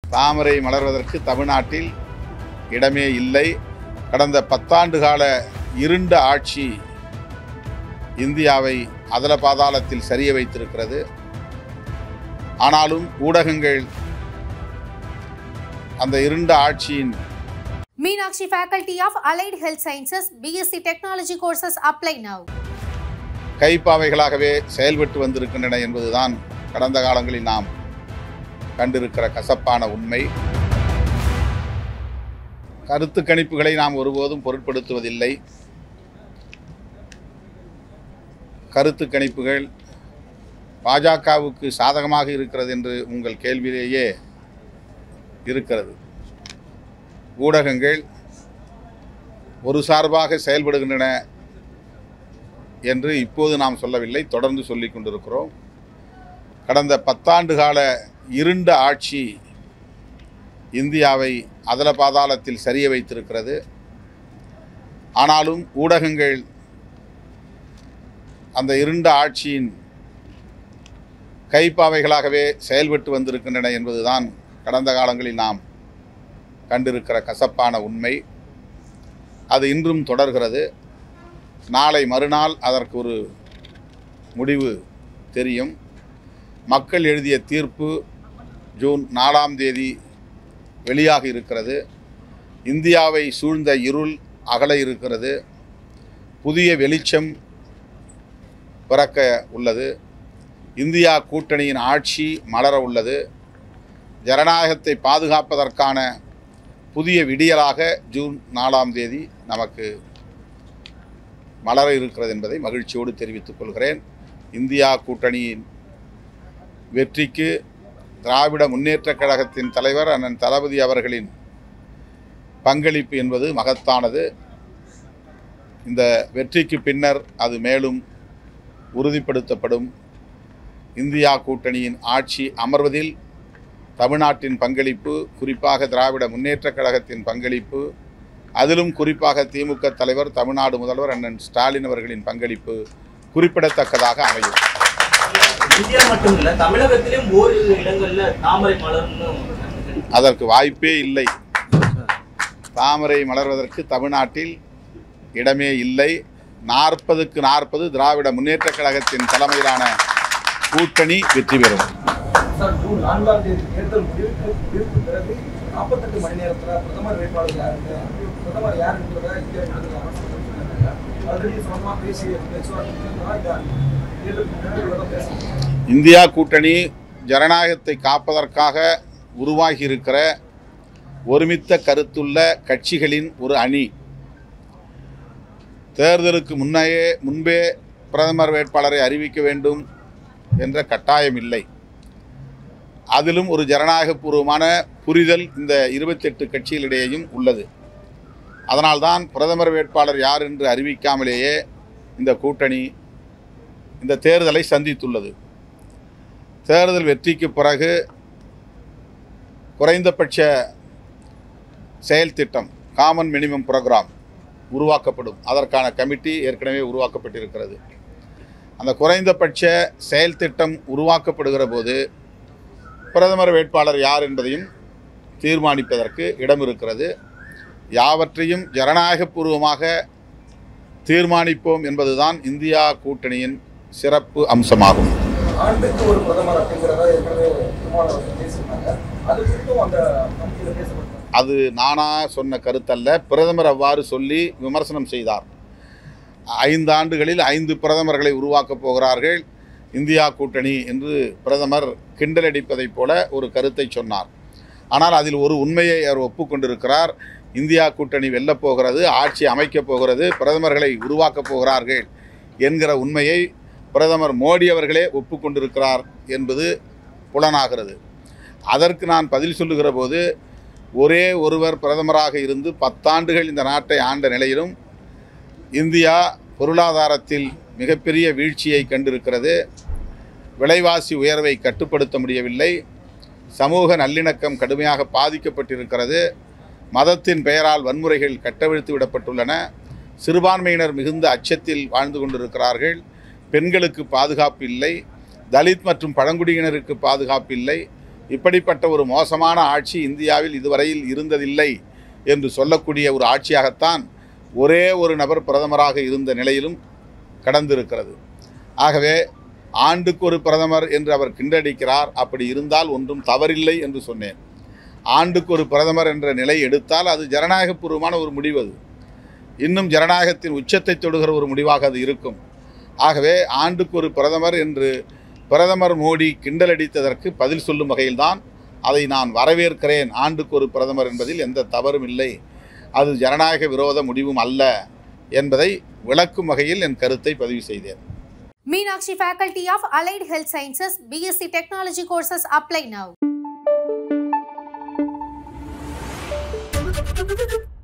தாமரை மலர்வதற்கு தமிழ்நாட்டில் இடமே இல்லை கடந்த பத்தாண்டு கால இருண்ட ஆட்சி இந்தியாவை அதல பாதாளத்தில் சரிய வைத்திருக்கிறது ஆனாலும் ஊடகங்கள் அந்த இருண்ட ஆட்சியின் Meenakshi Faculty of Allied Health Sciences BSc Technology courses apply now. கைப்பாவைகளாகவே செயல்பட்டு வந்திருக்கின்றன என்பதுதான் கடந்த காலங்களில் நாம் கண்டிருக்கிற கசப்பான உண்மை கருத்து கணிப்புகளை நாம் ஒருபோதும் பொருட்படுத்துவதில்லை கருத்து கணிப்புகள் பாஜகவுக்கு சாதகமாக இருக்கிறது என்று உங்கள் கேள்வியிலேயே இருக்கிறது ஊடகங்கள் ஒரு சார்பாக செயல்படுகின்றன என்று இப்போது நாம் சொல்லவில்லை தொடர்ந்து சொல்லிக் கொண்டிருக்கிறோம் கடந்த பத்தாண்டு கால இருண்ட ஆட்சி இந்தியாவை அதல பாதாளத்தில் சரிய வைத்திருக்கிறது ஆனாலும் ஊடகங்கள் அந்த இருண்ட ஆட்சியின் கைப்பாவைகளாகவே செயல்பட்டு வந்திருக்கின்றன என்பதுதான் கடந்த காலங்களில் நாம் கண்டிருக்கிற கசப்பான உண்மை அது இன்றும் தொடர்கிறது நாளை மறுநாள் அதற்கு ஒரு முடிவு தெரியும் மக்கள் எழுதிய தீர்ப்பு ஜூன் நாலாம் தேதி வெளியாக இருக்கிறது இந்தியாவை சூழ்ந்த இருள் அகல இருக்கிறது புதிய வெளிச்சம் பிறக்க உள்ளது இந்தியா கூட்டணியின் ஆட்சி மலர உள்ளது ஜனநாயகத்தை பாதுகாப்பதற்கான புதிய விடியலாக ஜூன் நாலாம் தேதி நமக்கு மலர இருக்கிறது என்பதை மகிழ்ச்சியோடு தெரிவித்துக் கொள்கிறேன் இந்தியா கூட்டணியின் வெற்றிக்கு திராவிட முன்னேற்றக் கழகத்தின் தலைவர் அண்ணன் தளபதி அவர்களின் பங்களிப்பு என்பது மகத்தானது இந்த வெற்றிக்கு பின்னர் அது மேலும் உறுதிப்படுத்தப்படும் இந்தியா கூட்டணியின் ஆட்சி அமர்வதில் தமிழ்நாட்டின் பங்களிப்பு குறிப்பாக திராவிட முன்னேற்றக் கழகத்தின் பங்களிப்பு அதிலும் குறிப்பாக திமுக தலைவர் தமிழ்நாடு முதல்வர் அண்ணன் ஸ்டாலின் அவர்களின் பங்களிப்பு குறிப்பிடத்தக்கதாக அமையும் இந்தியா மட்டும் இல்ல தமிழகத்திலும் ஓரிரு இடங்கள்ல தாமரை மலர்னு அதற்கு வாய்ப்பே இல்லை தாமரை மலர்வதற்கு தமிழ்நாட்டில் இடமே இல்லை நாற்பதுக்கு நாற்பது திராவிட முன்னேற்றக் கழகத்தின் தலைமையிலான கூட்டணி வெற்றி பெறும் சார் ஜூன் நான்காம் தேதி தேர்தல் முடிவுக்கு முடிவுக்கு பிறகு நாற்பத்தெட்டு மணி நேரத்துல பிரதமர் வேட்பாளர் யாருங்க பிரதமர் யாருன்றத இந்தியா கொடுத்துருக்காங்க ஆல்ரெடி சொந்தமா பேசி பேச்சுவார்த்தை தேர்தலுக்கு முன்னாடி இவ்வளவு பேசணும் இந்தியா கூட்டணி ஜனநாயகத்தை காப்பதற்காக உருவாகி இருக்கிற ஒருமித்த கருத்துள்ள கட்சிகளின் ஒரு அணி தேர்தலுக்கு முன்னையே முன்பே பிரதமர் வேட்பாளரை அறிவிக்க வேண்டும் என்ற கட்டாயம் இல்லை அதிலும் ஒரு ஜனநாயகபூர்வமான புரிதல் இந்த இருபத்தெட்டு கட்சிகளிடையேயும் உள்ளது அதனால்தான் பிரதமர் வேட்பாளர் யார் என்று அறிவிக்காமலேயே இந்த கூட்டணி இந்த தேர்தலை சந்தித்துள்ளது தேர்தல் வெற்றிக்கு பிறகு குறைந்தபட்ச செயல் திட்டம் காமன் மினிமம் ப்ரோக்ராம் உருவாக்கப்படும் அதற்கான கமிட்டி ஏற்கனவே உருவாக்கப்பட்டிருக்கிறது அந்த குறைந்தபட்ச செயல் திட்டம் உருவாக்கப்படுகிற போது பிரதமர் வேட்பாளர் யார் என்பதையும் தீர்மானிப்பதற்கு இடம் இருக்கிறது யாவற்றையும் ஜனநாயகபூர்வமாக தீர்மானிப்போம் என்பதுதான் இந்தியா கூட்டணியின் சிறப்பு அம்சமாகும் ஆண்டுக்கு ஒரு பிரதமர் அப்படிங்கிறத ஏற்கனவே திருமாவளவன் பேசியிருந்தாங்க அது குறித்தும் அந்த கமிட்டியில் பேசப்பட்டாங்க அது நானா சொன்ன கருத்தல்ல பிரதமர் அவ்வாறு சொல்லி விமர்சனம் செய்தார் ஐந்து ஆண்டுகளில் ஐந்து பிரதமர்களை உருவாக்கப் போகிறார்கள் இந்தியா கூட்டணி என்று பிரதமர் கிண்டலடிப்பதைப் போல ஒரு கருத்தை சொன்னார் ஆனால் அதில் ஒரு உண்மையை அவர் ஒப்புக்கொண்டிருக்கிறார் இந்தியா கூட்டணி வெல்லப் போகிறது ஆட்சி அமைக்கப் போகிறது பிரதமர்களை உருவாக்கப் போகிறார்கள் என்கிற உண்மையை பிரதமர் மோடி அவர்களே ஒப்புக்கொண்டிருக்கிறார் என்பது புலனாகிறது அதற்கு நான் பதில் சொல்லுகிற போது ஒரே ஒருவர் பிரதமராக இருந்து பத்தாண்டுகள் இந்த நாட்டை ஆண்ட நிலையிலும் இந்தியா பொருளாதாரத்தில் மிகப்பெரிய வீழ்ச்சியை கண்டிருக்கிறது விலைவாசி உயர்வை கட்டுப்படுத்த முடியவில்லை சமூக நல்லிணக்கம் கடுமையாக பாதிக்கப்பட்டிருக்கிறது மதத்தின் பெயரால் வன்முறைகள் கட்டவிழ்த்து விடப்பட்டுள்ளன சிறுபான்மையினர் மிகுந்த அச்சத்தில் வாழ்ந்து கொண்டிருக்கிறார்கள் பெண்களுக்கு பாதுகாப்பு இல்லை தலித் மற்றும் பழங்குடியினருக்கு பாதுகாப்பு இல்லை இப்படிப்பட்ட ஒரு மோசமான ஆட்சி இந்தியாவில் இதுவரையில் இருந்ததில்லை என்று சொல்லக்கூடிய ஒரு ஆட்சியாகத்தான் ஒரே ஒரு நபர் பிரதமராக இருந்த நிலையிலும் கடந்திருக்கிறது ஆகவே ஆண்டுக்கு ஒரு பிரதமர் என்று அவர் கிண்டடிக்கிறார் அப்படி இருந்தால் ஒன்றும் தவறில்லை என்று சொன்னேன் ஆண்டுக்கு ஒரு பிரதமர் என்ற நிலை எடுத்தால் அது ஜனநாயகபூர்வமான ஒரு முடிவு அது இன்னும் ஜனநாயகத்தின் உச்சத்தை தொடுகிற ஒரு முடிவாக அது இருக்கும் ஆகவே ஆண்டுக்கு ஒரு பிரதமர் என்று பிரதமர் மோடி கிண்டலடித்ததற்கு பதில் சொல்லும் வகையில்தான் அதை நான் வரவேற்கிறேன் ஆண்டுக்கு ஒரு பிரதமர் என்பதில் எந்த தவறும் இல்லை அது ஜனநாயக விரோத முடிவும் அல்ல என்பதை விளக்கும் வகையில் என் கருத்தை பதிவு செய்தேன் Meenakshi Faculty of Allied Health Sciences BSc Technology courses apply now.